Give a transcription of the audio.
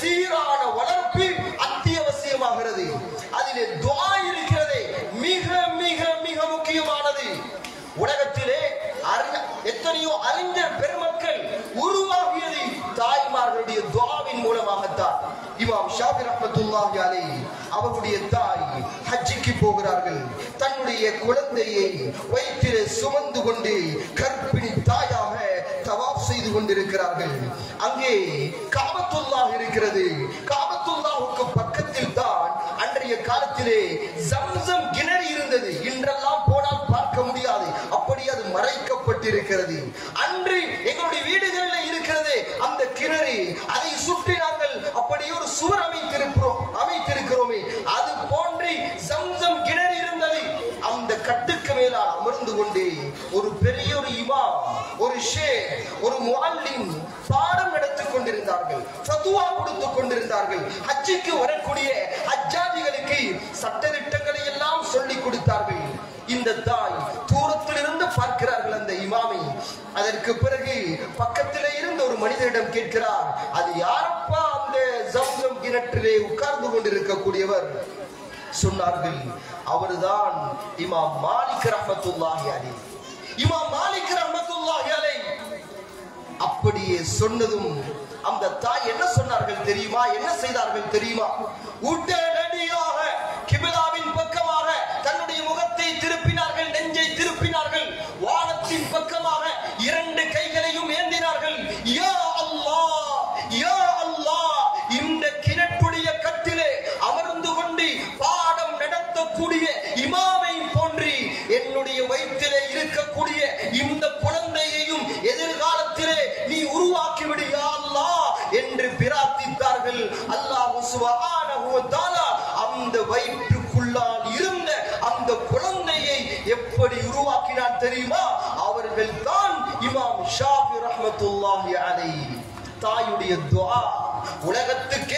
சீரான வளர்ப்பு அத்தியாவசியமாகிறது அதிலே துஆ இருக்கிறதே மிக மிக மிக முக்கியமானது உலகத்திலே அறிஞ- எத்தனையோ அறிஞர் பெருமக்கள் உருவாகியது தாய்மார்களுடைய துஆவின் மூலமாகத்தான் இமாம் ஷாபி ரஹ்மத்துல்லாஹி அலைஹி அவருடைய தாய் ஹஜ்ஜிக்கு போகிறார்கள் தன்னுடைய குழந்தையை வயிற்றிலே சுமந்து கொண்டு கர்ப்பிணி தாயாக தவாப் செய்து கொண்டிருக்கிறார்கள் அங்கே காபத்துல்லாஹ் இருக்கிறது காபத்துல்லாஹுக்கு பக்கத்தில் தான் அன்றைய காலத்திலே ஜம்சம் கிணறு இருந்தது இன்றெல்லாம் போனால் பார்க்க முடியாது அப்படி அது மறைக்கப்பட்டிருக்கிறது அன்று எங்களுடைய வீடுகளில் இருக்கிறது அந்த கிணறு அதை சுற்றி நாங்கள் அப்படி ஒரு சுவர் அமைத்திருக்கிறோம் அமைத்திருக்கிறோமே அது போன்று ஜம்சம் கிணறு இருந்தது அந்த கட்டுக்கு மேலால் அமர்ந்து கொண்டு ஒரு பெரிய ஒரு இமாம் ஒரு ஷேக் ஒரு முஅல்லிம் பாடம் நடத்திக் கொண்டிருந்தார்கள் ஃபத்வா கொடுத்துக் கொண்டிருந்தார்கள் ஹஜ்ஜுக்கு வரக்கூடிய ஹஜ்ஜாதிகளுக்கு சட்டதிட்டங்களை எல்லாம் சொல்லிக் கொடுத்தார்கள் இந்த தாய் தூரத்திலிருந்து பார்க்கிறார்கள் அந்த இமாமை அதற்கு பிறகு பக்கத்திலே இருந்து ஒரு மனிதரிடம் கேட்கிறார் அது யாரப்பா அந்த ஜம்சம் கிணற்றிலே உட்கார்ந்து கொண்டிருக்கக்கூடியவர் சொன்னார்கள் அவர்தான் இமாம் மாலிக் ரஹ்மத்துல்லாஹி அலைஹி இமாம் மாலிக் ரஹ்மத்துல்லாஹி அலைஹி அப்படியே சொன்னதும் அந்த தாய் என்ன சொன்னார்கள் தெரியுமா என்ன செய்தார்கள் தெரியுமா உடனடியாக கிபிலாவின் பக்கமாக தன்னுடைய முகத்தை திருப்பினார்கள் நெஞ்சை திருப்பினார்கள் வானத்தின் பக்கமாக இரண்டு கைகளையும் ஏந்தினார்கள் யா அல்லாஹ் யா அல்லாஹ் இந்த கிணற்றுடைய கட்டிலே அமர்ந்து கொண்டு பாடம் நடத்தக்கூடிய இமாமை போன்று என்னுடைய வயிற்றிலே இருக்கக்கூடிய இந்த குழந்தையையும் எதிர்காலத்திலே நீ உருவாக்கி விடு யா அல்லாஹ் என்று பிரார்த்தித்தார்கள் அல்லாஹ் சுப்ஹானஹு வ தஆலா அந்த வயிற்றுக்குள்ளால் இருந்த அந்த குழந்தையை எப்படி உருவாக்கினான் தெரியுமா அவர்கள் தான் இமாம் ஷாஃபி ரஹ்மத்துல்லாஹி அலைஹி தாயுடைய துஆ உலகத்துக்கு